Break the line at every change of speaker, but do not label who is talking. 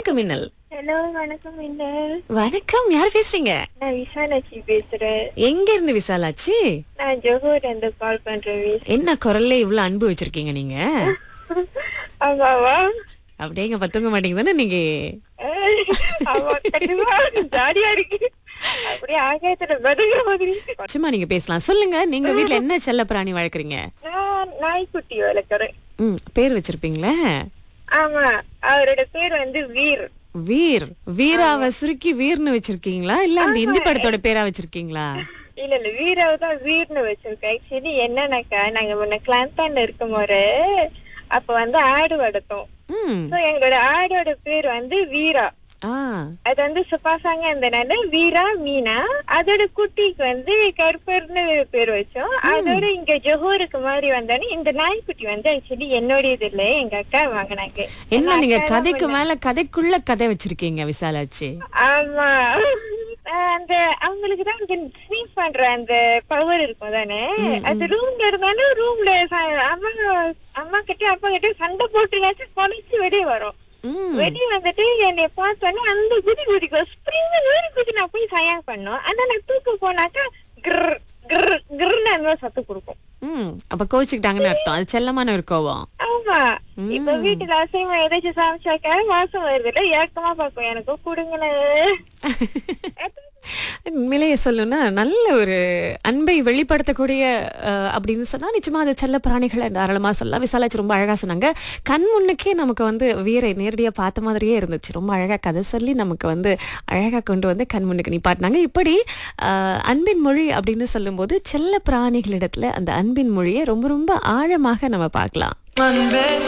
வணக்கம் மின்னல்
ஹலோ வணக்கம் மின்னல்
வணக்கம் யார் பேசுறீங்க
நான் விசாலாட்சி பேசுறேன்
எங்க இருந்து விசாலாச்சு
நான் ஜோகூர் இருந்து கால் பண்றேன் வி-
என்ன குரல்ல இவ்வளவு அன்பு வச்சிருக்கீங்க நீங்க
ஆமாவா
அப்படியே பத்துங்க மாட்டீங்க தானே நீங்க
ஆமா கண்டிப்பா ஜாலியா இருக்கு அப்படியே ஆகாயத்துல பதுங்குற மாதிரி
சும்மா நீங்க பேசலாம் சொல்லுங்க நீங்க வீட்ல என்ன செல்ல பிராணி வளர்க்குறீங்க
நான் நாய்க்குட்டி வளர்க்குறேன்
ம் பேர் வச்சிருப்பீங்களே
ஆமா அவரோட பேர் வந்து வீர்
வீர் வீராவை சுருக்கி வீர்னு வச்சிருக்கீங்களா இல்ல அந்த இந்தி படத்தோட பேரா வச்சிருக்கீங்களா
இல்ல இல்ல வீராவை தான் வீர்னு வச்சிருக்கேன் ஆக்சுவலி என்னன்னாக்கா நாங்க முன்ன கிளாந்தான்ல இருக்கும் போது அப்ப வந்து ஆடு வளர்த்தோம்
ம்
சோ எங்களோட ஆடோட பேர் வந்து வீரா
ஆ
அது வந்து சுப்பாசாங்க இருந்தனால வீரா மீனா அதோட குட்டிக்கு வந்து கருப்பர்னு பேர் வச்சோம் அதோட இங்க ஜொஹூருக்கு மாதிரி வந்தானே இந்த நாய்க்குட்டி வந்து ஆக்சுவலி என்னுடையது இல்ல எங்க அக்கா வாங்கினாங்க
என்ன நீங்க கதைக்கு மேல கதைக்குள்ள கதை வச்சிருக்கீங்க விசாலாச்சு
ஆமா ஆஹ் அந்த அவங்களுக்கு தான் இந்த ஸ்னீப் பண்ற அந்த பவர் இருக்கும் தானே அது ரூம்ல இருந்தாலும் ரூம்ல அம்மா அம்மா கிட்ட அப்பா கிட்ட சண்டை போட்டு பொழைச்சு வெளியே வரும்
ம்
வெளிய வந்துட்டு என்னை பார்த்தோன்னே அந்த குதி குதிக்கும் ஸ்ப்ரிங் மாதிரி குதி நான் போய் சயாங் பண்ணோம் ஆனா நான் தூக்க போனாக்கா கிர் கிர் கிர்னு அந்த மாதிரி சத்து கொடுக்கும்
ம் அப்ப கோச்சுக்கிட்டாங்கன்னு அர்த்தம் அது செல்லமான ஒரு கோவம்
ஆமா இப்ப வீட்டுல அசைவம் ஏதாச்சும் சமைச்சாக்கா மாசம் வருது இல்ல ஏக்கமா பாக்கும் எனக்கு கொடுங்களேன்
உண்மையிலேயே சொல்லணும்னா நல்ல ஒரு அன்பை வெளிப்படுத்தக்கூடிய அஹ், அப்படின்னு சொன்னா நிச்சயமா அது செல்ல பிராணிகளை தாராளமா சொல்லலாம் விசாலாச்சு ரொம்ப அழகா சொன்னாங்க கண் முன்னுக்கே நமக்கு வந்து வீரை நேரடியா பார்த்த மாதிரியே இருந்துச்சு ரொம்ப அழகா கதை சொல்லி நமக்கு வந்து அழகா கொண்டு வந்து கண் முன்னுக்கு நிப்பாட்டினாங்க இப்படி அஹ், அன்பின் மொழி அப்படின்னு சொல்லும்போது செல்ல பிராணிகளிடத்துல அந்த அன்பின் மொழியை ரொம்ப ரொம்ப ஆழமாக நம்ம பார்க்கலாம்